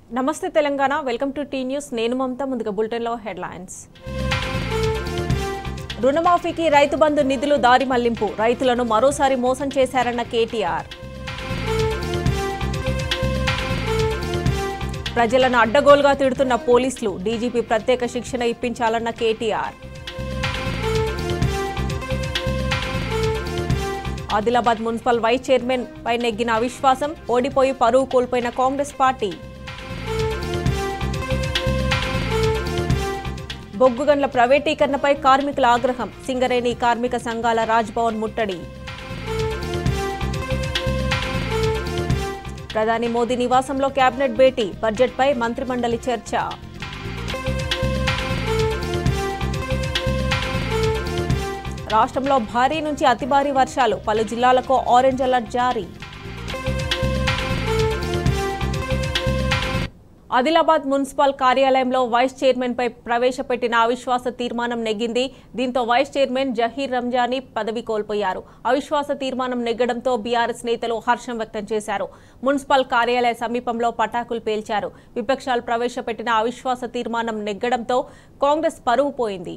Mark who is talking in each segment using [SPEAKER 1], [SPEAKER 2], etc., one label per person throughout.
[SPEAKER 1] నమస్తే Telangana welcome to T news నేను మమత ముందుగా బులెటిన్లో హెడ్లైన్స్ రుణమాఫీకి రైతు బంధు నిధులు దారి మళ్లింపు రైతులను మరోసారి మోసం చేశారన్న కేటీఆర్ ప్రజలను అడ్డగోలుగా తిడుతున్న పోలీసులు డీజీపీ ప్రత్యేక శిక్షణ ఇప్పించాలన్న KTR Adilabad municipal vice chairman పై నెగ్గిన అవిశ్వాసం ఓడిపోయి పరువు కోల్పోయిన కాంగ్రెస్ పార్టీ బొగ్గుగన్ల ప్రైవేటీకరణపై కార్మికుల ఆగ్రహం సింగరేణి కార్మిక సంఘాల రాజ్భవన్ ముట్టడి ప్రధాని మోదీ నివాసంలో కేబినెట్ భేటీ బడ్జెట్పై మంత్రిమండలి చర్చ రాష్ట్రంలో భారీ నుంచి అతి భారీ వర్షాలు పలు జిల్లాలకు ఆరెంజ్ అలర్ట్ జారీ ఆదిలాబాద్ మున్సిపల్ కార్యాలయంలో వైస్ చైర్మన్ పై ప్రవేశపెట్టిన అవిశ్వాస తీర్మానం నెగ్గింది దీంతో వైస్ చైర్మన్ జహీర్ రంజానీ పదవి కోల్పోయారు అవిశ్వాస తీర్మానం నెగ్గడంతో బీఆర్ఎస్ నేతలు హర్షం వ్యక్తం చేశారు మున్సిపల్ కార్యాలయ సమీపంలో పటాకులు పేల్చారు విపక్షాలు ప్రవేశపెట్టిన అవిశ్వాస తీర్మానం నెగ్గడంతో కాంగ్రెస్ పరువు పోయింది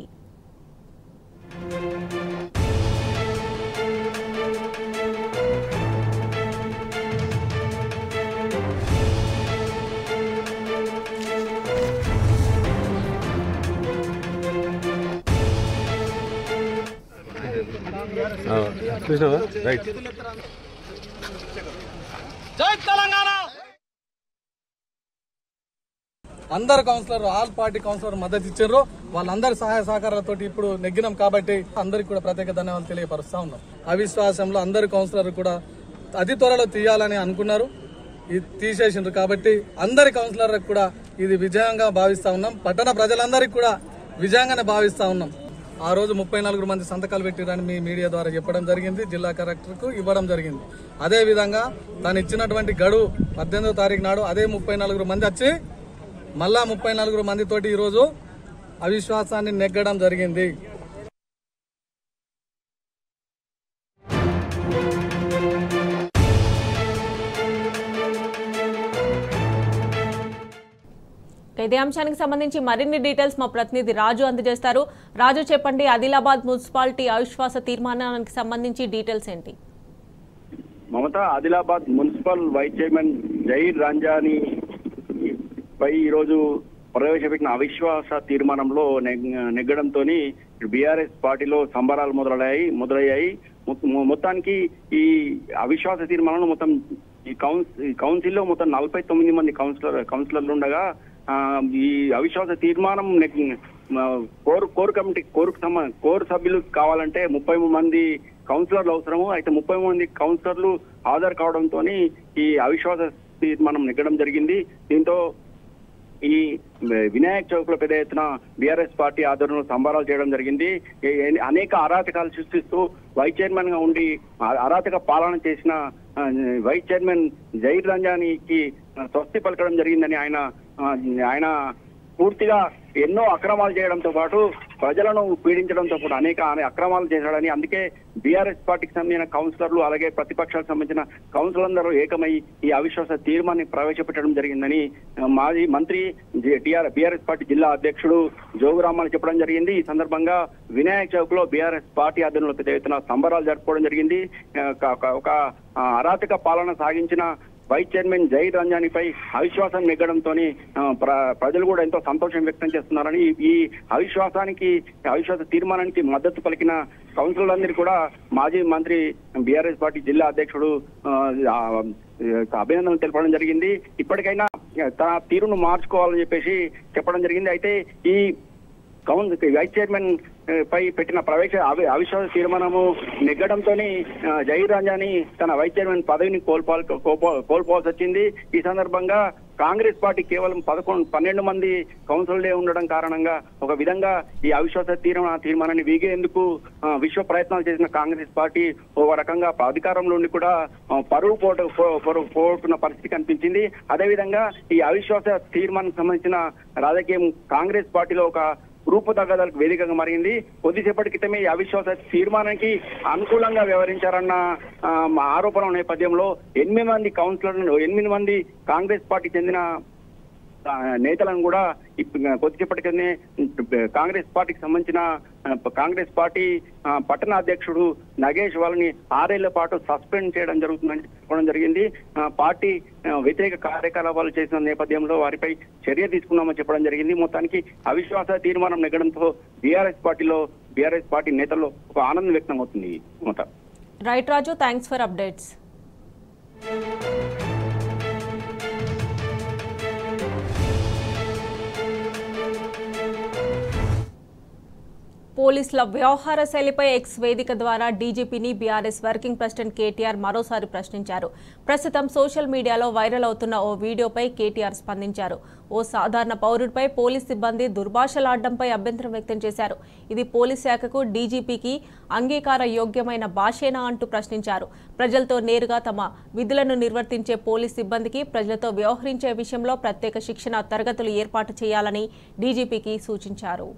[SPEAKER 2] చూసినావా రైట్
[SPEAKER 3] జై తెలంగాణ అందరు కౌన్సిలర్ ఆల్ పార్టీ కౌన్సిలర్ మద్దతు ఇచ్చారు వాళ్ళందరి సహాయ సహకారాలతో ఇప్పుడు నెగ్గినాం కాబట్టి అందరికి కూడా ప్రత్యేక ధన్యవాదాలు తెలియపరుస్తా ఉన్నాం అవిశ్వాసంలో అందరు కౌన్సిలర్ కూడా అతి త్వరలో తీయాలని అనుకున్నారు ఇది తీసేసిండ్రు కాబట్టి అందరి కౌన్సిలర్లకు కూడా ఇది విజయంగా భావిస్తా ఉన్నాం పట్టణ ప్రజలందరికీ కూడా విజయంగానే భావిస్తా ఉన్నాం ఆ రోజు ముప్పై నలుగురు మంది సంతకాలు పెట్టిరని మీ మీడియా ద్వారా చెప్పడం జరిగింది జిల్లా కలెక్టర్ కు ఇవ్వడం జరిగింది అదే విధంగా తాను ఇచ్చినటువంటి గడువు పద్దెనిమిదో తారీఖు నాడు అదే ముప్పై నలుగురు మంది వచ్చి మళ్ళా ముప్పై నలుగురు మందితోటి ఈరోజు అవిశ్వాసాన్ని నెగ్గడం జరిగింది
[SPEAKER 1] ఇదే అంశానికి సంబంధించి మరిన్ని డీటెయిల్స్ మా ప్రతినిధి రాజు అందజేస్తారు రాజు చెప్పండి ఆదిలాబాద్ మున్సిపాలిటీ అవిశ్వాస తీర్మానానికి సంబంధించి డీటెయిల్స్ ఏంటి
[SPEAKER 4] Mamata Adilabad municipal vice chairman Zair Ranjani పై ఈరోజు ప్రవేశపెట్టిన అవిశ్వాస తీర్మానంలో నెగ్- నెగ్గడంతో బీఆర్ఎస్ పార్టీలో సంబరాలు మొదలయ్యాయి మొదలయ్యాయి మొ- మొత్తానికి ఈ అవిశ్వాస తీర్మానంలో మొత్తం ఈ కౌన్స్ ఈ కౌన్సిల్లో మొత్తం నలభై తొమ్మిది మంది కౌన్సిలర్ కౌన్సిలర్లు ఉండగా ఆ, ఈ అవిశ్వాస తీర్మానం నెగ్- ఆ, కోర్ కోర్ కమిటీ కోర్ సమ కోర్ సభ్యులు కావాలంటే ముప్పై మంది కౌన్సిలర్లు అవసరము అయితే ముప్పై మంది కౌన్సిలర్లు హాజరు కావడంతో ఈ అవిశ్వాస తీర్మానం నెగ్గడం జరిగింది దీంతో ఈ వినాయక్ చౌక్ లో పెద్ద ఎత్తున బీఆర్ఎస్ పార్టీ ఆధ్వర్యంలో సంబరాలు చేయడం జరిగింది ఏ- ఏ- అనేక అరాచకాలు సృష్టిస్తూ వైస్ చైర్మన్ గా ఉండి ఆ- అరాచక పాలన చేసిన ఆ, వైస్ చైర్మన్ జైర్ రంజానీకి ఆ, స్వస్తి పలకడం జరిగిందని ఆయన ఆ, ఆయన పూర్తిగా ఎన్నో అక్రమాలు చేయడంతో పాటు ప్రజలను పీడించడంతో పాటు అనేక అనే అక్రమాలు చేశాడని అందుకే బీఆర్ఎస్ పార్టీకి సంబంధించిన కౌన్సిలర్లు అలాగే ప్రతిపక్షాలకు సంబంధించిన కౌన్సిలర్లందరూ ఏకమై ఈ అవిశ్వాస తీర్మాన్ని ప్రవేశపెట్టడం జరిగిందని ఆ, మాజీ మంత్రి టిఆర్ బీఆర్ఎస్ పార్టీ జిల్లా అధ్యక్షుడు జోగురామన్ చెప్పడం జరిగింది ఈ సందర్భంగా వినాయక్ చౌక్ లో బీఆర్ఎస్ పార్టీ ఆధ్వర్యంలో పెద్ద ఎత్తున సంబరాలు జరుపుకోవడం జరిగింది ఆ, ఒక- ఒక- ఒక ఆ, అరాచక పాలన సాగించిన వైస్ చైర్మన్ జై రంజానీపై అవిశ్వాసం నెగ్గడంతో ప్రజలు కూడా ఎంతో సంతోషం వ్యక్తం చేస్తున్నారని ఈ- ఈ అవిశ్వాసానికి అవిశ్వాస తీర్మానానికి మద్దతు పలికిన కౌన్సిలర్లందరూ కూడా మాజీ మంత్రి బీఆర్ఎస్ పార్టీ జిల్లా అధ్యక్షుడు ఆ, ఆ, అభినందనలు తెలపడం జరిగింది ఇప్పటికైనా తన తీరును మార్చుకోవాలని చెప్పేసి చెప్పడం జరిగింది అయితే ఈ కౌన్ వైస్ చైర్మన్ ఆ, పై పెట్టిన ప్రవేశ అవి- అవిశ్వాస తీర్మానము నెగ్గడంతో జైర్ రంజాని తన వైస్ చైర్మన్ పదవిని కోల్పోవాలి కోల్పో- కోల్పోవాల్సి వచ్చింది ఈ సందర్భంగా కాంగ్రెస్ పార్టీ కేవలం పదకొండు పన్నెండు మంది కౌన్సిలర్లే ఉండడం కారణంగా ఒక విధంగా ఈ అవిశ్వాస తీర్మాన తీర్మానాన్ని వీగేందుకు ఆ, విశ్వ ప్రయత్నాలు చేసిన కాంగ్రెస్ పార్టీ ఒక రకంగా అధికారంలో ఉండి కూడా ఆ, పరువు పోటు పో- పరువు పోతున్న పరిస్థితి కనిపించింది అదేవిధంగా ఈ అవిశ్వాస తీర్మానం సంబంధించిన రాజకీయం కాంగ్రెస్ పార్టీలో ఒక రూపుతగ్గదలకు వేదికగా మారింది కొద్దిసేపటి క్రితమే ఈ అవిశ్వాస తీర్మానానికి అనుకూలంగా వ్యవహరించారన్న ఆ, ఆరోపణ నేపథ్యంలో ఎనిమిది మంది కౌన్సిలర్లు ఎనిమిది మంది కాంగ్రెస్ పార్టీ చెందిన ఆ, నేతలను కూడా ఇప్ప- కొద్దిసేపటికనే కాంగ్రెస్ పార్టీకి సంబంధించిన ఆ, కాంగ్రెస్ పార్టీ ఆ, పట్టణ అధ్యక్షుడు నగేష్ వాళ్ళని ఆరేళ్ల పాటు సస్పెండ్ చేయడం జరుగుతుందని చెప్పడం జరిగింది ఆ, పార్టీ ఆ, వ్యతిరేక కార్యకలాపాలు చేసిన నేపథ్యంలో వారిపై చర్య తీసుకున్నామని చెప్పడం జరిగింది మొత్తానికి అవిశ్వాస తీర్మానం నెగ్గడంతో బీఆర్ఎస్ పార్టీలో బీఆర్ఎస్ పార్టీ నేతల్లో ఒక ఆనందం వ్యక్తం అవుతుంది Mamata
[SPEAKER 1] right Raju thanks for updates పోలీసుల వ్యవహార శైలిపై ఎక్స్ వేదిక ద్వారా డీజీపీని బీఆర్ఎస్ వర్కింగ్ ప్రెసిడెంట్ కేటీఆర్ మరోసారి ప్రశ్నించారు ప్రస్తుతం సోషల్ మీడియాలో వైరల్ అవుతున్న ఓ వీడియోపై కేటీఆర్ స్పందించారు ఓ సాధారణ పౌరుడిపై పోలీస్ సిబ్బంది దుర్భాషలాడడంపై అభ్యంతరం వ్యక్తం చేశారు ఇది పోలీస్ శాఖకు డీజీపీకి అంగీకార యోగ్యమైన భాషేనా అంటూ ప్రశ్నించారు ప్రజలతో నేరుగా తమ విధులను నిర్వర్తించే పోలీస్ సిబ్బందికి ప్రజలతో వ్యవహరించే విషయంలో ప్రత్యేక శిక్షణ తరగతులు ఏర్పాటు చేయాలని డీజీపీకి సూచించారు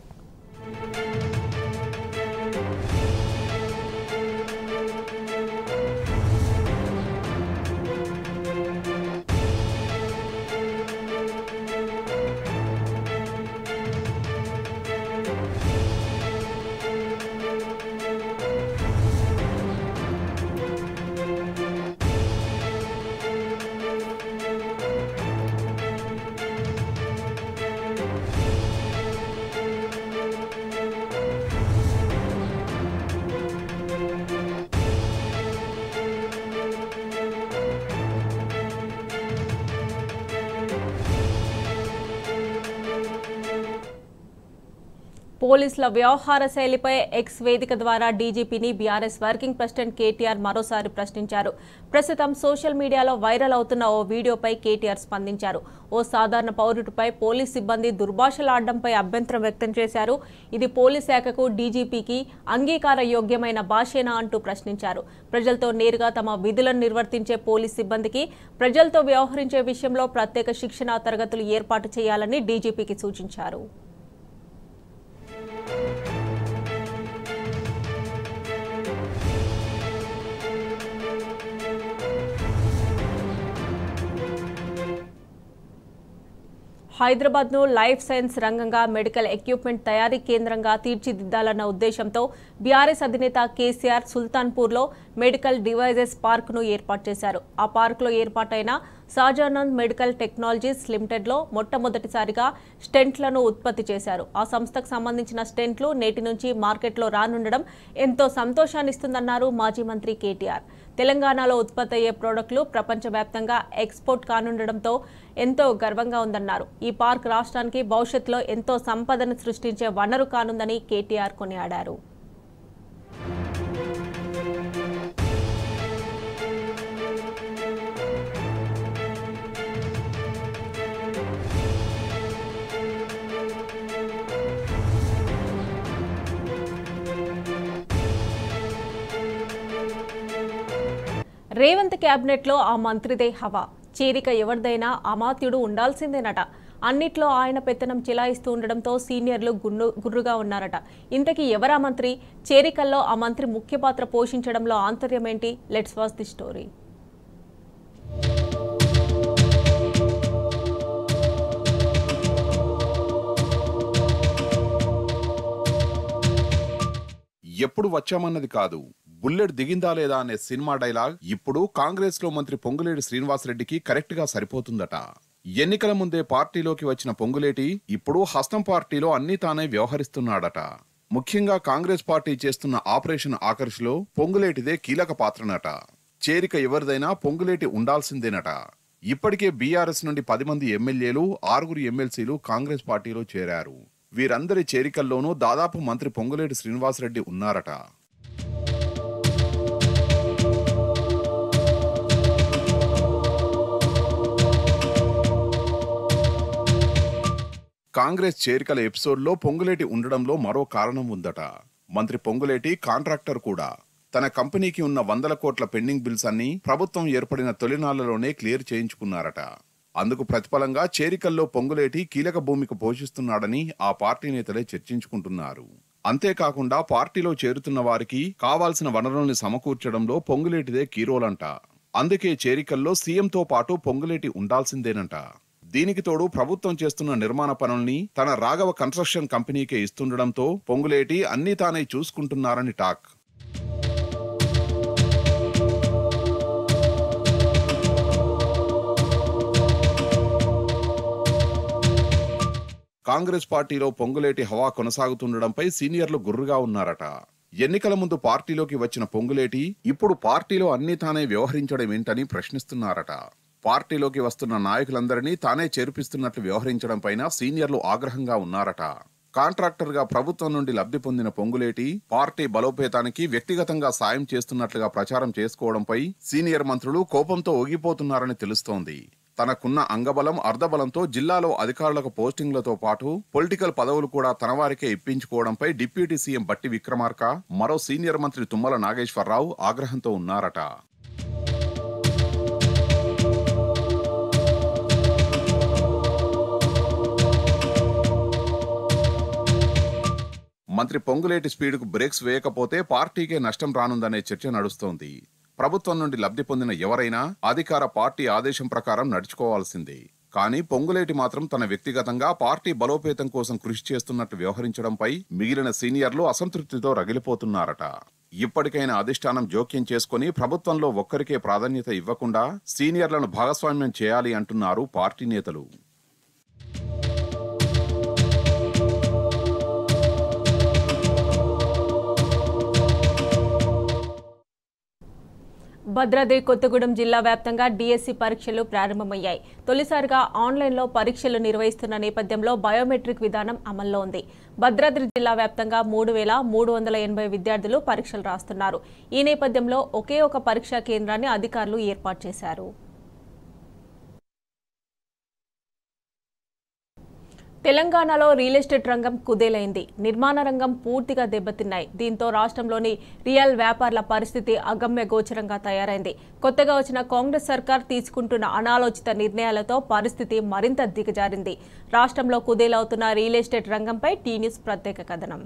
[SPEAKER 1] పోలీసుల వ్యవహార శైలిపై ఎక్స్ వేదిక ద్వారా డీజీపీని బీఆర్ఎస్ వర్కింగ్ ప్రెసిడెంట్ కేటీఆర్ మరోసారి ప్రశ్నించారు ప్రస్తుతం సోషల్ మీడియాలో వైరల్ అవుతున్న ఓ వీడియోపై కేటీఆర్ స్పందించారు ఓ సాధారణ పౌరుడిపై పోలీస్ సిబ్బంది దుర్భాషలాడడంపై అభ్యంతరం వ్యక్తం చేశారు ఇది పోలీస్ శాఖకు డీజీపీకి అంగీకార యోగ్యమైన భాషేనా అంటూ ప్రశ్నించారు ప్రజలతో నేరుగా తమ విధులను నిర్వర్తించే పోలీస్ సిబ్బందికి ప్రజలతో వ్యవహరించే విషయంలో ప్రత్యేక శిక్షణా తరగతులు ఏర్పాటు చేయాలని డీజీపీకి సూచించారు హైదరాబాద్ను లైఫ్ సైన్స్ రంగంగా మెడికల్ ఎక్విప్మెంట్ తయారీ కేంద్రంగా తీర్చిదిద్దాలన్న ఉద్దేశంతో బీఆర్ఎస్ అధినేత కేసీఆర్ సుల్తాన్పూర్లో మెడికల్ డివైజెస్ పార్క్ను ఏర్పాటు చేశారు ఆ పార్కులో ఏర్పాటైన షాజానంద్ మెడికల్ టెక్నాలజీస్ లిమిటెడ్లో మొట్టమొదటిసారిగా స్టెంట్లను ఉత్పత్తి చేశారు ఆ సంస్థకు సంబంధించిన స్టెంట్లు నేటి నుంచి మార్కెట్లో రానుండడం ఎంతో సంతోషాన్నిస్తుందన్నారు మాజీ మంత్రి కేటీఆర్ తెలంగాణలో ఉత్పత్తి అయ్యే ప్రోడక్టులు ప్రపంచవ్యాప్తంగా ఎక్స్పోర్ట్ కానుండడంతో ఎంతో గర్వంగా ఉందన్నారు ఈ పార్క్ రాష్ట్రానికి భవిష్యత్తులో ఎంతో సంపదను సృష్టించే వనరు కానుందని కేటీఆర్ కొనియాడారు రేవంత్ కేబినెట్లో ఆ మంత్రిదే హవా చేరిక ఎవరిదైనా అమాత్యుడు ఉండాల్సిందేనట అన్నిట్లో ఆయన పెత్తనం చిలాయిస్తూ ఉండడంతో సీనియర్లు గున్ను గుర్రుగా ఉన్నారట ఇంతకీ ఎవరా మంత్రి చేరికల్లో ఆ మంత్రి ముఖ్య పాత్ర పోషించడంలో ఆంతర్యం ఏంటి లెట్స్ వాచ్ ది స్టోరీ
[SPEAKER 5] ఎప్పుడు వచ్చామన్నది కాదు బుల్లెట్ దిగిందా లేదా అనే సినిమా డైలాగ్ ఇప్పుడు కాంగ్రెస్ లో మంత్రి పొంగులేటి శ్రీనివాసరెడ్డికి కరెక్ట్ గా సరిపోతుందట ఎన్నికల ముందే పార్టీలోకి వచ్చిన పొంగులేటి ఇప్పుడు హస్తం పార్టీలో అన్ని తానే వ్యవహరిస్తున్నాడట ముఖ్యంగా కాంగ్రెస్ పార్టీ చేస్తున్న ఆపరేషన్ ఆకర్షిలో పొంగులేటిదే కీలక పాత్రనట చేరిక ఎవరిదైనా పొంగులేటి ఉండాల్సిందేనట ఇప్పటికే బీఆర్ఎస్ నుండి పది మంది ఎమ్మెల్యేలు ఆరుగురు ఎమ్మెల్సీలు కాంగ్రెస్ పార్టీలో చేరారు వీరందరి చేరికల్లోనూ దాదాపు మంత్రి పొంగులేటి శ్రీనివాసరెడ్డి ఉన్నారట కాంగ్రెస్ చేరికల ఎపిసోడ్లో పొంగులేటి ఉండడంలో మరో కారణం ఉందట మంత్రి పొంగులేటి కాంట్రాక్టర్ కూడా తన కంపెనీకి ఉన్న వందల కోట్ల పెండింగ్ బిల్స్ అన్ని ప్రభుత్వం ఏర్పడిన తొలినాళ్లలోనే క్లియర్ చేయించుకున్నారట అందుకు ప్రతిఫలంగా చేరికల్లో పొంగులేటి కీలక భూమిక పోషిస్తున్నాడని ఆ పార్టీ నేతలే చర్చించుకుంటున్నారు అంతేకాకుండా పార్టీలో చేరుతున్న వారికి కావాల్సిన వనరుల్ని సమకూర్చడంలో పొంగులేటిదే కీరోలంట అందుకే చేరికల్లో సీఎంతో పాటు పొంగులేటి ఉండాల్సిందేనంట దీనికి తోడు ప్రభుత్వం చేస్తున్న నిర్మాణ పనుల్ని తన రాఘవ కన్స్ట్రక్షన్ కంపెనీకే ఇస్తుండడంతో పొంగులేటి అన్నీ తానే చూసుకుంటున్నారని టాక్ కాంగ్రెస్ పార్టీలో పొంగులేటి హవా కొనసాగుతుండడంపై సీనియర్లు గుర్రుగా ఉన్నారట ఎన్నికల ముందు పార్టీలోకి వచ్చిన పొంగులేటి ఇప్పుడు పార్టీలో అన్ని తానే వ్యవహరించడం ఏంటని ప్రశ్నిస్తున్నారట పార్టీలోకి వస్తున్న నాయకులందరినీ తానే చేర్పిస్తున్నట్లు వ్యవహరించడం పైన సీనియర్లు ఆగ్రహంగా ఉన్నారట కాంట్రాక్టర్ గా ప్రభుత్వం నుండి లబ్ధి పొందిన పొంగులేటి పార్టీ బలోపేతానికి వ్యక్తిగతంగా సాయం చేస్తున్నట్లుగా ప్రచారం చేసుకోవడంపై సీనియర్ మంత్రులు కోపంతో ఊగిపోతున్నారని తెలుస్తోంది తనకున్న అంగబలం అర్ధబలంతో జిల్లాలో అధికారులకు పోస్టింగ్లతో పాటు పొలిటికల్ పదవులు కూడా తన వారికే ఇప్పించుకోవడంపై డిప్యూటీ సీఎం బట్టి విక్రమార్క మరో సీనియర్ మంత్రి తుమ్మల నాగేశ్వరరావు ఆగ్రహంతో ఉన్నారట మంత్రి పొంగులేటి స్పీడ్కు బ్రేక్స్ వేయకపోతే పార్టీకే నష్టం రానుందనే చర్చ నడుస్తోంది ప్రభుత్వం నుండి లబ్ధి పొందిన ఎవరైనా అధికార పార్టీ ఆదేశం ప్రకారం నడుచుకోవాల్సిందే కానీ పొంగులేటి మాత్రం తన వ్యక్తిగతంగా పార్టీ బలోపేతం కోసం కృషి చేస్తున్నట్టు వ్యవహరించడంపై మిగిలిన సీనియర్లు అసంతృప్తితో రగిలిపోతున్నారట ఇప్పటికైనా అధిష్టానం జోక్యం చేసుకుని ప్రభుత్వంలో ఒక్కరికే ప్రాధాన్యత ఇవ్వకుండా సీనియర్లను భాగస్వామ్యం చేయాలి అంటున్నారు పార్టీ నేతలు
[SPEAKER 1] భద్రాద్రి కొత్తగూడెం జిల్లా వ్యాప్తంగా డిఎస్సి పరీక్షలు ప్రారంభమయ్యాయి తొలిసారిగా ఆన్లైన్లో పరీక్షలు నిర్వహిస్తున్న నేపథ్యంలో బయోమెట్రిక్ విధానం అమల్లో ఉంది భద్రాద్రి జిల్లా వ్యాప్తంగా మూడు వేల మూడు వందల ఎనభై విద్యార్థులు పరీక్షలు రాస్తున్నారు ఈ నేపథ్యంలో ఒకే ఒక పరీక్షా కేంద్రాన్ని అధికారులు ఏర్పాటు చేశారు తెలంగాణలో రియల్ ఎస్టేట్ రంగం కుదేలైంది నిర్మాణ రంగం పూర్తిగా దెబ్బతిన్నాయి దీంతో రాష్ట్రంలోని రియల్ వ్యాపారుల పరిస్థితి అగమ్య గోచరంగా తయారైంది కొత్తగా వచ్చిన కాంగ్రెస్ సర్కార్ తీసుకుంటున్న అనాలోచిత నిర్ణయాలతో పరిస్థితి మరింత దిగజారింది రాష్ట్రంలో కుదేలవుతున్న రియల్ ఎస్టేట్ రంగంపై టీ న్యూస్ ప్రత్యేక కథనం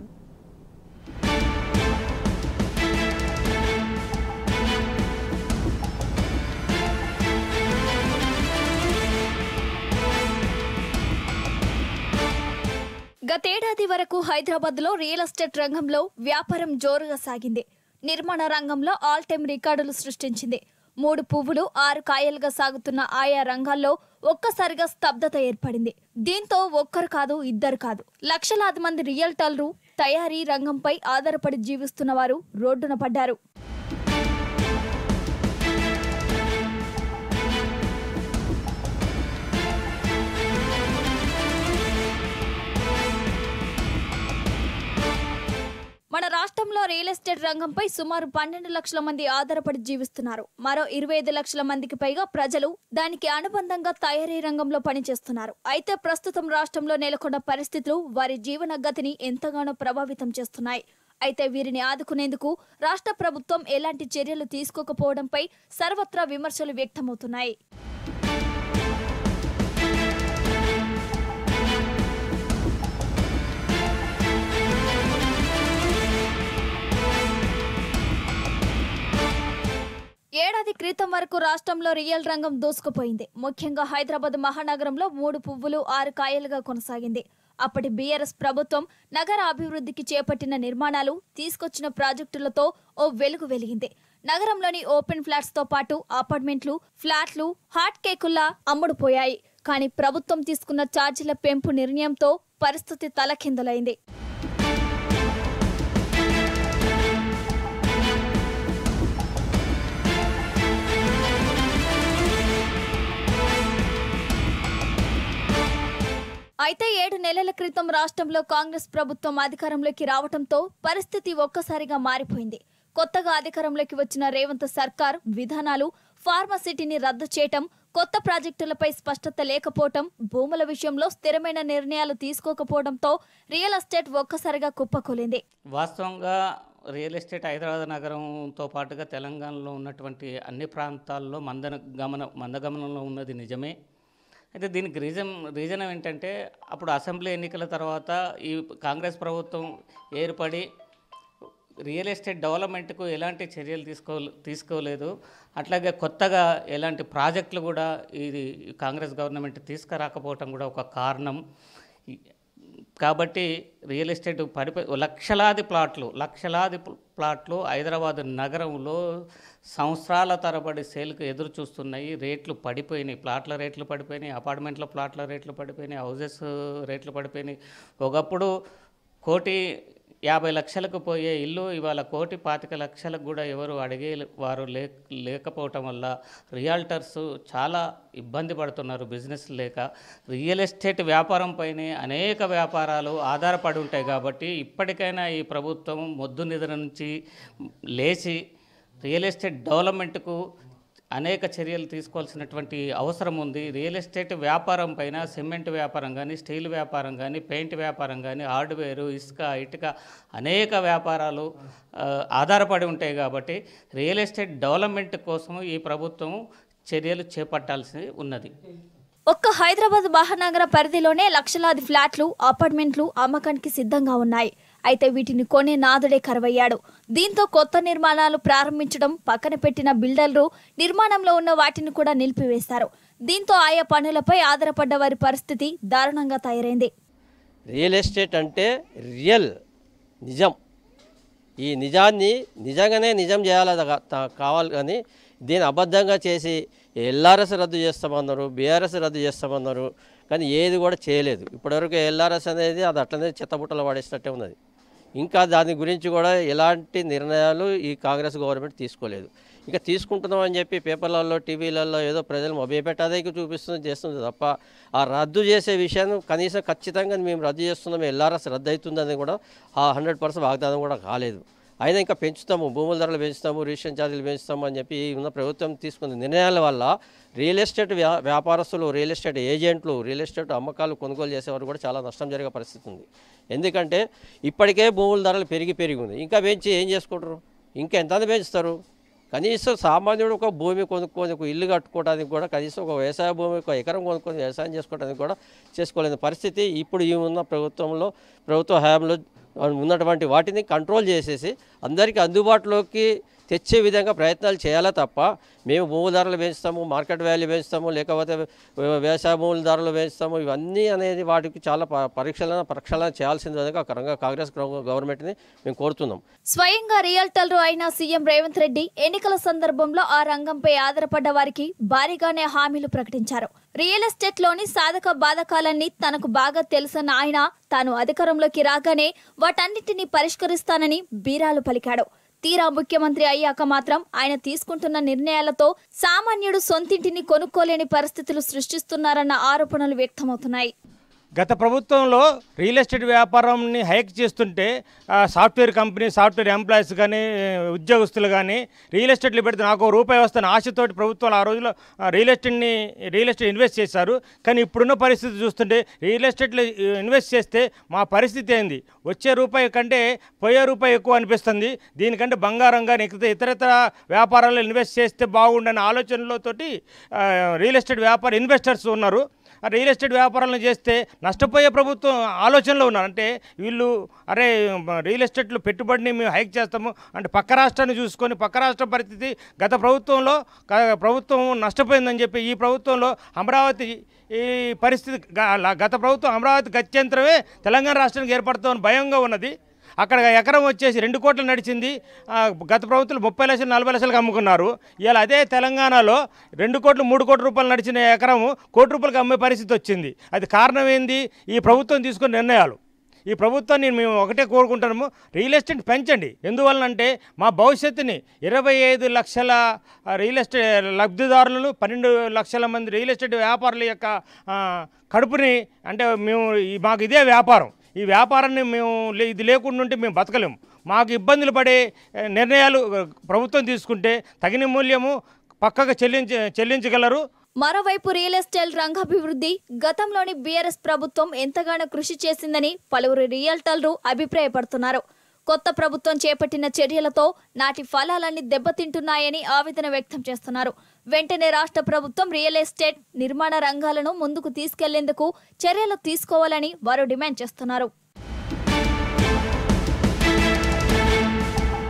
[SPEAKER 6] గతేడాది వరకు హైదరాబాద్ లో రియల్ ఎస్టేట్ రంగంలో వ్యాపారం జోరుగా సాగింది నిర్మాణ రంగంలో ఆల్ టైమ్ రికార్డులు సృష్టించింది మూడు పువ్వులు ఆరు కాయలుగా సాగుతున్న ఆయా రంగాల్లో ఒక్కసారిగా స్తబ్దత ఏర్పడింది దీంతో ఒక్కరు కాదు ఇద్దరు కాదు లక్షలాది మంది రియల్టర్లు తయారీ రంగంపై ఆధారపడి జీవిస్తున్న వారు రోడ్డున పడ్డారు మన రాష్ట్రంలో రియల్ ఎస్టేట్ రంగంపై సుమారు పన్నెండు లక్షల మంది ఆధారపడి జీవిస్తున్నారు మరో ఇరవై ఐదు లక్షల మందికి పైగా ప్రజలు దానికి అనుబంధంగా తయారీ రంగంలో పనిచేస్తున్నారు అయితే ప్రస్తుతం రాష్ట్రంలో నెలకొన్న పరిస్థితులు వారి జీవన గతిని ఎంతగానో ప్రభావితం చేస్తున్నాయి అయితే వీరిని ఆదుకునేందుకు రాష్ట్ర ప్రభుత్వం ఎలాంటి చర్యలు తీసుకోకపోవడంపై సర్వత్రా విమర్శలు వ్యక్తమవుతున్నాయి ఏడాది క్రితం వరకు రాష్ట్రంలో రియల్ రంగం దూసుకుపోయింది ముఖ్యంగా హైదరాబాద్ మహానగరంలో మూడు పువ్వులు ఆరు కాయలుగా కొనసాగింది అప్పటి బీఆర్ఎస్ ప్రభుత్వం నగర అభివృద్ధికి చేపట్టిన నిర్మాణాలు తీసుకొచ్చిన ప్రాజెక్టులతో ఓ వెలుగు వెలిగింది నగరంలోని ఓపెన్ ఫ్లాట్స్ తో పాటు అపార్ట్మెంట్లు ఫ్లాట్లు హాట్ కేకుల్లా అమ్ముడుపోయాయి కానీ ప్రభుత్వం తీసుకున్న ఛార్జీల పెంపు నిర్ణయంతో పరిస్థితి తలకిందులైంది అయితే ఏడు నెలల క్రితం రాష్ట్రంలో కాంగ్రెస్ ప్రభుత్వం అధికారంలోకి రావడంతో పరిస్థితి ఒక్కసారిగా మారిపోయింది కొత్తగా అధికారంలోకి వచ్చిన రేవంత్ సర్కార్ విధానాలు ఫార్మసిటీని రద్దు చేయటం కొత్త ప్రాజెక్టులపై స్పష్టత లేకపోవటం భూముల విషయంలో స్థిరమైన నిర్ణయాలు తీసుకోకపోవడంతో రియల్ ఎస్టేట్ ఒక్కసారిగా కుప్పకూలింది
[SPEAKER 7] వాస్తవంగా రియల్ ఎస్టేట్ హైదరాబాద్ నగరంతో పాటుగా తెలంగాణలో ఉన్నటువంటి అన్ని ప్రాంతాల్లో మందన గమన మందగమనంలో ఉన్నది నిజమే అయితే దీనికి రీజన్ రీజన్ ఏంటంటే అప్పుడు అసెంబ్లీ ఎన్నికల తర్వాత ఈ కాంగ్రెస్ ప్రభుత్వం ఏర్పడి రియల్ ఎస్టేట్ డెవలప్మెంట్కు ఎలాంటి చర్యలు తీసుకో తీసుకోలేదు అట్లాగే కొత్తగా ఎలాంటి ప్రాజెక్టులు కూడా ఇది కాంగ్రెస్ గవర్నమెంట్ తీసుకురాకపోవటం కూడా ఒక కారణం ఈ- కాబట్టి రియల్ ఎస్టేట్ పడిపోయి లక్షలాది ప్లాట్లు లక్షలాది ప్ల- ప్లాట్లు హైదరాబాద్ నగరంలో సంవత్సరాల తరబడి సేల్కి ఎదురు చూస్తున్నాయి రేట్లు పడిపోయినాయి ప్లాట్ల రేట్లు పడిపోయినాయి అపార్ట్మెంట్ల ప్లాట్ల రేట్లు పడిపోయినాయి హౌజెస్ రేట్లు పడిపోయినాయి ఒకప్పుడు కోటి యాభై లక్షలకు పోయే ఇల్లు ఇవాళ కోటి పాతిక లక్షలకు కూడా ఎవరు అడిగే వారు లే లేకపోవటం వల్ల రియాల్టర్స్ చాలా ఇబ్బంది పడుతున్నారు బిజినెస్ లేక రియల్ ఎస్టేట్ వ్యాపారం పైనే అనేక వ్యాపారాలు ఆధారపడి ఉంటాయి కాబట్టి ఇప్పటికైనా ఈ ప్రభుత్వం మొద్దు నిద్ర నుంచి లేచి రియల్ ఎస్టేట్ డెవలప్మెంట్కు అనేక చర్యలు తీసుకోవాల్సినటువంటి అవసరం ఉంది రియల్ ఎస్టేట్ వ్యాపారం పైన సిమెంట్ వ్యాపారం కానీ స్టీల్ వ్యాపారం కానీ పెయింట్ వ్యాపారం కానీ హార్డ్వేరు ఇసుక ఇటుక అనేక వ్యాపారాలు ఆ, ఆధారపడి ఉంటాయి కాబట్టి రియల్ ఎస్టేట్ డెవలప్మెంట్ కోసం ఈ ప్రభుత్వం చర్యలు చేపట్టాల్సి ఉన్నది
[SPEAKER 6] ఒక్క హైదరాబాద్ మహానగర పరిధిలోనే లక్షలాది ఫ్లాట్లు అపార్ట్మెంట్లు అమ్మకానికి సిద్ధంగా ఉన్నాయి అయితే వీటిని కొనే నాదుడే కరువయ్యాడు దీంతో కొత్త నిర్మాణాలు ప్రారంభించడం పక్కన పెట్టిన బిల్డర్లు నిర్మాణంలో ఉన్న వాటిని కూడా నిలిపివేశారు దీంతో ఆయా పనులపై ఆధారపడ్డ వారి పరిస్థితి దారుణంగా తయారైంది
[SPEAKER 8] రియల్ ఎస్టేట్ అంటే రియల్ నిజం ఈ నిజాన్ని నిజంగానే నిజం చేయాలి అది కా- తా- కావాలి కానీ దీన్ని అబద్ధంగా చేసి ఎల్ఆర్ఎస్ రద్దు చేస్తామన్నారు బీఆర్ఎస్ రద్దు చేస్తామన్నారు కానీ ఏది కూడా చేయలేదు ఇప్పటివరకు ఎల్ఆర్ఎస్ అనేది అది అట్లనే చెత్తబుట్టలో పడేసినట్టే ఉన్నది ఇంకా దాని గురించి కూడా ఎలాంటి నిర్ణయాలు ఈ కాంగ్రెస్ గవర్నమెంట్ తీసుకోలేదు ఇంకా తీసుకుంటున్నాం అని చెప్పి పేపర్లలో టీవీలలో ఏదో ప్రజలు మొబైపెట్టాదేకి చూపిస్తుంది చేస్తుంది తప్ప ఆ రద్దు చేసే విషయాన్ని కనీసం ఖచ్చితంగా మేము రద్దు చేస్తున్నాము ఎల్ఆర్ఎస్ రద్దు అవుతుందని కూడా ఆ హండ్రెడ్ పర్సెంట్ వాగ్దానం కూడా కాలేదు అయినా ఇంకా పెంచుతాము భూముల ధరలు పెంచుతాము రిజిస్ట్రేషన్ ఛార్జీలు పెంచుతాము అని చెప్పి ఉన్న ప్రభుత్వం తీసుకున్న నిర్ణయాల వల్ల రియల్ ఎస్టేట్ వ్యా వ్యాపారస్తులు రియల్ ఎస్టేట్ ఏజెంట్లు రియల్ ఎస్టేట్ అమ్మకాలు కొనుగోలు చేసేవారు కూడా చాలా నష్టం జరిగే పరిస్థితి ఉంది ఎందుకంటే ఇప్పటికే భూముల ధరలు పెరిగి పెరిగి ఉంది ఇంకా పెంచి ఏం చేసుకుంటారు ఇంకా ఎంత పెంచుతారు కనీసం సామాన్యుడు ఒక భూమి కొనుక్కొని ఒక ఇల్లు కట్టుకోవడానికి కూడా కనీసం ఒక వ్యవసాయ భూమి ఒక ఎకరం కొనుక్కొని వ్యవసాయం చేసుకోవడానికి కూడా చేసుకోలేని పరిస్థితి ఇప్పుడు ఈ ఉన్న ప్రభుత్వంలో ప్రభుత్వ హయాంలో ఉన్నటువంటి వాటిని కంట్రోల్ చేసేసి అందరికీ అందుబాటులోకి తెచ్చే విధంగా ప్రయత్నాలు చేయాలా తప్ప మేము భూముల ధరలు పెంచుతాము మార్కెట్ వాల్యూ పెంచుతాము లేకపోతే వ్య- వ్యవసాయ భూముల ధరలు పెంచుతాము ఇవన్నీ అనేది వాటికి చాలా ప- పరీక్షలను ప్రక్షాళన చేయాల్సింది విధంగా కరంగా కాంగ్రెస్ గవ- గవర్నమెంట్ని మేము కోరుతున్నాం
[SPEAKER 6] స్వయంగా రియల్టర్లు అయిన సీఎం రేవంత్ రెడ్డి ఎన్నికల సందర్భంలో ఆ రంగంపై ఆధారపడ్డ వారికి భారీగానే హామీలు ప్రకటించారు రియల్ ఎస్టేట్ లోని సాధక బాధకాలన్నీ తనకు బాగా తెలుసన్న ఆయన తాను అధికారంలోకి రాగానే వాటన్నిటిని పరిష్కరిస్తానని బీరాలు పలికాడు తీరా ముఖ్యమంత్రి అయ్యాక మాత్రం ఆయన తీసుకుంటున్న నిర్ణయాలతో సామాన్యుడు సొంతింటిని కొనుక్కోలేని పరిస్థితులు సృష్టిస్తున్నారన్న ఆరోపణలు వ్యక్తమవుతున్నాయి
[SPEAKER 9] గత ప్రభుత్వంలో రియల్ ఎస్టేట్ వ్యాపారంని హైక్ చేస్తుంటే ఆ, సాఫ్ట్వేర్ కంపెనీ సాఫ్ట్వేర్ ఎంప్లాయీస్ కానీ ఉద్యోగస్తులు కానీ రియల్ ఎస్టేట్లు పెడితే నాకు ఒక రూపాయి వస్తాను ఆశతోటి ప్రభుత్వాలు ఆ రోజుల్లో ఆ, రియల్ ఎస్టేట్ని రియల్ ఎస్టేట్ ఇన్వెస్ట్ చేశారు కానీ ఇప్పుడున్న పరిస్థితి చూస్తుంటే రియల్ ఎస్టేట్లో ఇన్వెస్ట్ చేస్తే మా పరిస్థితి ఏంది వచ్చే రూపాయి కంటే పోయే రూపాయి ఎక్కువ అనిపిస్తుంది దీనికంటే బంగారం కానీ ఇతర ఇతరత్ర వ్యాపారాల్లో ఇన్వెస్ట్ చేస్తే బాగుండని ఆలోచనలతోటి ఆ, రియల్ ఎస్టేట్ వ్యాపార ఇన్వెస్టర్స్ ఉన్నారు ఆ రియల్ ఎస్టేట్ వ్యాపారాలను చేస్తే నష్టపోయే ప్రభుత్వం ఆలోచనలో ఉన్నారు అంటే వీళ్ళు అరే మ- రియల్ ఎస్టేట్లో పెట్టుబడిని మేము హైక్ చేస్తాము అంటే పక్క రాష్ట్రాన్ని చూసుకొని పక్క రాష్ట్ర పరిస్థితి గత ప్రభుత్వంలో క- ప్రభుత్వం నష్టపోయిందని చెప్పి ఈ ప్రభుత్వంలో అమరావతి ఈ పరిస్థితి గ- గత ప్రభుత్వం అమరావతి గత్యంతరమే తెలంగాణ రాష్ట్రానికి ఏర్పడుతుందని భయంగా ఉన్నది అక్కడ ఎకరం వచ్చేసి రెండు కోట్లు నడిచింది ఆ, గత ప్రభుత్వం ముప్పై లక్షలు నలభై లక్షలకు అమ్ముకున్నారు ఇలా అదే తెలంగాణలో రెండు కోట్లు మూడు కోట్ల రూపాయలు నడిచిన ఎకరము కోటి రూపాయలకు అమ్మే పరిస్థితి వచ్చింది అది కారణం ఏంది ఈ ప్రభుత్వం తీసుకున్న నిర్ణయాలు ఈ ప్రభుత్వాన్ని మేము ఒకటే కోరుకుంటున్నాము రియల్ ఎస్టేట్ పెంచండి ఎందువలనంటే మా భవిష్యత్తుని ఇరవై ఐదు లక్షల ఆ, రియల్ ఎస్టేట్ లబ్ధిదారులను పన్నెండు లక్షల మంది రియల్ ఎస్టేట్ వ్యాపారుల యొక్క ఆ, కడుపుని అంటే మేము ఈ మాకు ఇదే వ్యాపారం ఈ వ్యాపారాన్ని మేము లే- ఇది లేకుండా ఉంటే మేము బతకలేము మాకు ఇబ్బందులు పడే ఆ, నిర్ణయాలు ఆ, ప్రభుత్వం తీసుకుంటే తగిన మూల్యము పక్కగా చెల్లించ చెల్లించగలరు
[SPEAKER 6] మరోవైపు రియల్ ఎస్టేట్ రంగాభివృద్ధి గతంలోని బీఆర్ఎస్ ప్రభుత్వం ఎంతగానో కృషి చేసిందని పలువురు రియల్టర్లు అభిప్రాయపడుతున్నారు కొత్త ప్రభుత్వం చేపట్టిన చర్యలతో నాటి ఫలాలన్నీ దెబ్బతింటున్నాయని ఆవేదన వ్యక్తం చేస్తున్నారు వెంటనే రాష్ట్ర ప్రభుత్వం రియల్ ఎస్టేట్ నిర్మాణ రంగాలను ముందుకు తీసుకెళ్లేందుకు చర్యలు తీసుకోవాలని వారు డిమాండ్ చేస్తున్నారు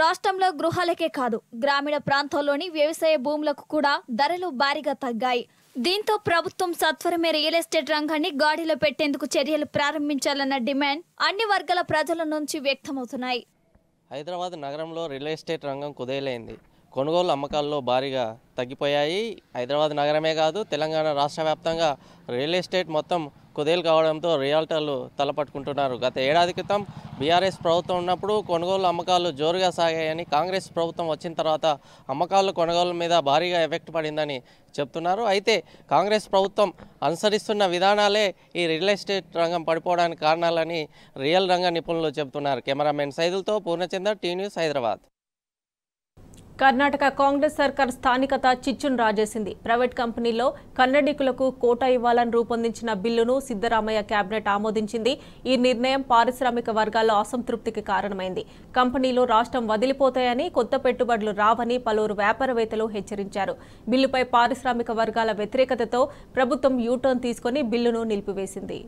[SPEAKER 6] రాష్ట్రంలో గృహాలకే కాదు గ్రామీణ ప్రాంతాల్లోని వ్యవసాయ భూములకు కూడా ధరలు భారీగా తగ్గాయి దీంతో ప్రభుత్వం సత్వరమే రియల్ ఎస్టేట్ రంగాన్ని గాడిలో పెట్టేందుకు చర్యలు ప్రారంభించాలన్న డిమాండ్ అన్ని వర్గాల ప్రజల నుంచి వ్యక్తమవుతున్నాయి
[SPEAKER 8] హైదరాబాద్ నగరంలో రియల్ ఎస్టేట్ రంగం కుదేలైంది కొనుగోలు అమ్మకాల్లో భారీగా తగ్గిపోయాయి హైదరాబాద్ నగరమే కాదు తెలంగాణ రాష్ట్ర వ్యాప్తంగా రియల్ ఎస్టేట్ మొత్తం కుదేలు కావడంతో రియాల్టర్లు తలపట్టుకుంటున్నారు గత ఏడాది క్రితం బీఆర్ఎస్ ప్రభుత్వం ఉన్నప్పుడు కొనుగోలు అమ్మకాలు జోరుగా సాగాయని కాంగ్రెస్ ప్రభుత్వం వచ్చిన తర్వాత అమ్మకాలు కొనుగోలు మీద భారీగా ఎఫెక్ట్ పడిందని చెప్తున్నారు అయితే కాంగ్రెస్ ప్రభుత్వం అనుసరిస్తున్న విధానాలే ఈ రియల్ ఎస్టేట్ రంగం పడిపోవడానికి కారణాలని రియల్ రంగ నిపుణులు చెబుతున్నారు కెమెరామెన్ సైదులతో పూర్ణచందర్ టీ న్యూస్ హైదరాబాద్
[SPEAKER 1] కర్ణాటక కాంగ్రెస్ సర్కార్ స్థానికత చిచ్చును రాజేసింది ప్రైవేట్ కంపెనీలో కన్నడికులకు కోటా ఇవ్వాలని రూపొందించిన బిల్లును సిద్దరామయ్య కేబినెట్ ఆమోదించింది ఈ నిర్ణయం పారిశ్రామిక వర్గాల్లో అసంతృప్తికి కారణమైంది కంపెనీలు రాష్ట్రం వదిలిపోతాయని కొత్త పెట్టుబడులు రావని పలువురు వ్యాపారవేత్తలు హెచ్చరించారు బిల్లుపై పారిశ్రామిక వర్గాల వ్యతిరేకతతో ప్రభుత్వం యూటర్న్ తీసుకుని బిల్లును నిలిపివేసింది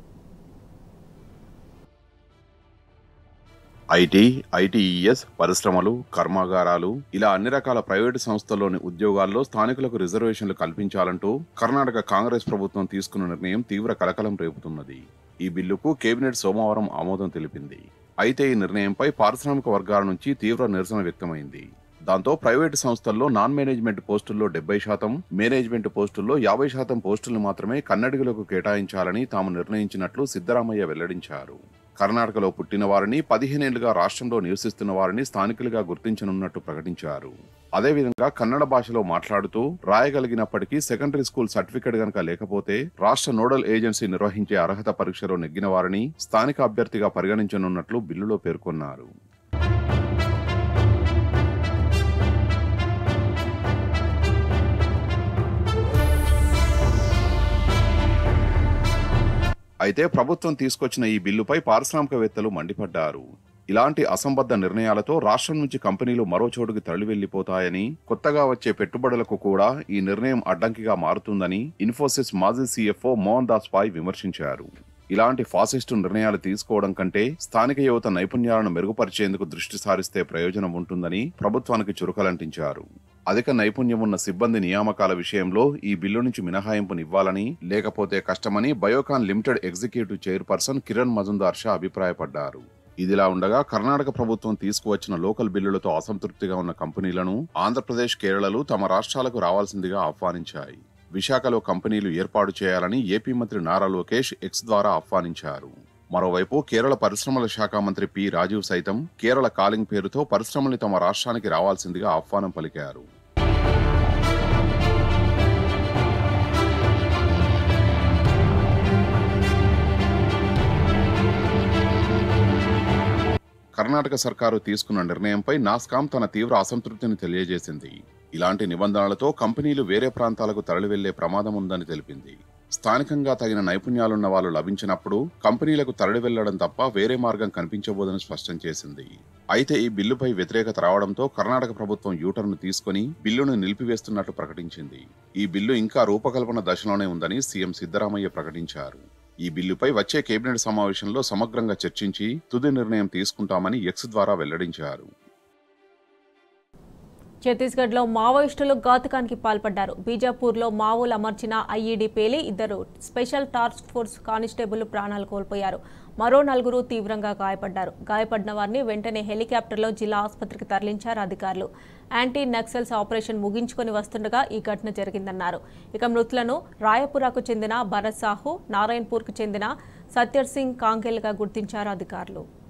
[SPEAKER 5] ఐటీ ఐటీఈఎస్ పరిశ్రమలు కర్మాగారాలు ఇలా అన్ని రకాల ప్రైవేటు సంస్థల్లోని ఉద్యోగాల్లో స్థానికులకు రిజర్వేషన్లు కల్పించాలంటూ కర్ణాటక కాంగ్రెస్ ప్రభుత్వం తీసుకున్న నిర్ణయం తీవ్ర కలకలం రేపుతున్నది ఈ బిల్లుకు కేబినెట్ సోమవారం ఆమోదం తెలిపింది అయితే ఈ నిర్ణయంపై పారిశ్రామిక వర్గాల నుంచి తీవ్ర నిరసన వ్యక్తమైంది దాంతో ప్రైవేటు సంస్థల్లో నాన్ మేనేజ్మెంట్ పోస్టుల్లో డెబ్బై శాతం మేనేజ్మెంట్ పోస్టుల్లో యాభై శాతం పోస్టులు మాత్రమే కన్నడిగులకు కేటాయించాలని తాము నిర్ణయించినట్లు సిద్దరామయ్య వెల్లడించారు కర్ణాటకలో పుట్టిన వారిని పదిహేనేళ్లుగా రాష్ట్రంలో నివసిస్తున్న వారిని స్థానికులుగా గుర్తించనున్నట్టు ప్రకటించారు అదేవిధంగా కన్నడ భాషలో మాట్లాడుతూ రాయగలిగినప్పటికీ సెకండరీ స్కూల్ సర్టిఫికెట్ గనక లేకపోతే రాష్ట్ర నోడల్ ఏజెన్సీ నిర్వహించే అర్హత పరీక్షలో నెగ్గిన వారిని స్థానిక అభ్యర్థిగా పరిగణించనున్నట్లు బిల్లులో పేర్కొన్నారు అయితే ప్రభుత్వం తీసుకొచ్చిన ఈ బిల్లుపై పారిశ్రామికవేత్తలు మండిపడ్డారు ఇలాంటి అసంబద్ధ నిర్ణయాలతో రాష్ట్రం నుంచి కంపెనీలు మరో చోటుకి తరలి వెళ్లిపోతాయని కొత్తగా వచ్చే పెట్టుబడులకు కూడా ఈ నిర్ణయం అడ్డంకిగా మారుతుందని ఇన్ఫోసిస్ మాజీ సీఎఫ్ఓ మోహన్ దాస్ పాయ్ విమర్శించారు ఇలాంటి ఫాసిస్టు నిర్ణయాలు తీసుకోవడం కంటే స్థానిక యువత నైపుణ్యాలను మెరుగుపరిచేందుకు దృష్టి సారిస్తే ప్రయోజనం ఉంటుందని ప్రభుత్వానికి చురకలంటించారు అధిక నైపుణ్యం ఉన్న సిబ్బంది నియామకాల విషయంలో ఈ బిల్లు నుంచి మినహాయింపునివ్వాలని లేకపోతే కష్టమని Biocon limited executive chairperson Kiran Mazumdar Shaw అభిప్రాయపడ్డారు ఇదిలా ఉండగా కర్ణాటక ప్రభుత్వం తీసుకువచ్చిన లోకల్ బిల్లులతో అసంతృప్తిగా ఉన్న కంపెనీలను ఆంధ్రప్రదేశ్ కేరళలు తమ రాష్ట్రాలకు రావాల్సిందిగా ఆహ్వానించాయి విశాఖలో కంపెనీలు ఏర్పాటు చేయాలని ఏపీ మంత్రి నారా లోకేష్ ఎక్స్ ద్వారా ఆహ్వానించారు మరోవైపు కేరళ పరిశ్రమల శాఖ మంత్రి పి రాజీవ్ సైతం కేరళ కాలింగ్ పేరుతో పరిశ్రమల్ని తమ రాష్ట్రానికి రావాల్సిందిగా ఆహ్వానం పలికారు కర్ణాటక సర్కారు తీసుకున్న నిర్ణయంపై నాస్కాం తన తీవ్ర అసంతృప్తిని తెలియజేసింది ఇలాంటి నిబంధనలతో కంపెనీలు వేరే ప్రాంతాలకు తరలి వెళ్లే ప్రమాదం ఉందని తెలిపింది స్థానికంగా తగిన నైపుణ్యాలున్న వాళ్ళు లభించినప్పుడు కంపెనీలకు తరలి వెళ్లడం తప్ప వేరే మార్గం కనిపించబోదని స్పష్టం చేసింది అయితే ఈ బిల్లుపై వ్యతిరేకత రావడంతో కర్ణాటక ప్రభుత్వం యూటర్ను తీసుకుని బిల్లును నిలిపివేస్తున్నట్లు ప్రకటించింది ఈ బిల్లు ఇంకా రూపకల్పన దశలోనే ఉందని సీఎం సిద్దరామయ్య ప్రకటించారు ఈ బిల్లుపై వచ్చే కేబినెట్ సమావేశంలో సమగ్రంగా చర్చించి తుది నిర్ణయం తీసుకుంటామని ఎక్స్ ద్వారా వెల్లడించారు
[SPEAKER 1] ఛత్తీస్గఢ్లో మావోయిస్టులు ఘాతుకానికి పాల్పడ్డారు బీజాపూర్లో మావోలు అమర్చిన ఐఈడీ పేలి ఇద్దరు స్పెషల్ టాస్క్ ఫోర్స్ కానిస్టేబుల్ ప్రాణాలు కోల్పోయారు మరో నలుగురు తీవ్రంగా గాయపడ్డారు గాయపడిన వారిని వెంటనే హెలికాప్టర్లో జిల్లా ఆసుపత్రికి తరలించారు అధికారులు యాంటీ నక్సల్స్ ఆపరేషన్ ముగించుకొని వస్తుండగా ఈ ఘటన జరిగిందన్నారు ఇక మృతులను రాయపురాకు చెందిన భరత్ సాహు నారాయణపూర్కు చెందిన సత్యర్ సింగ్ కాంగేల్గా గుర్తించారు అధికారులు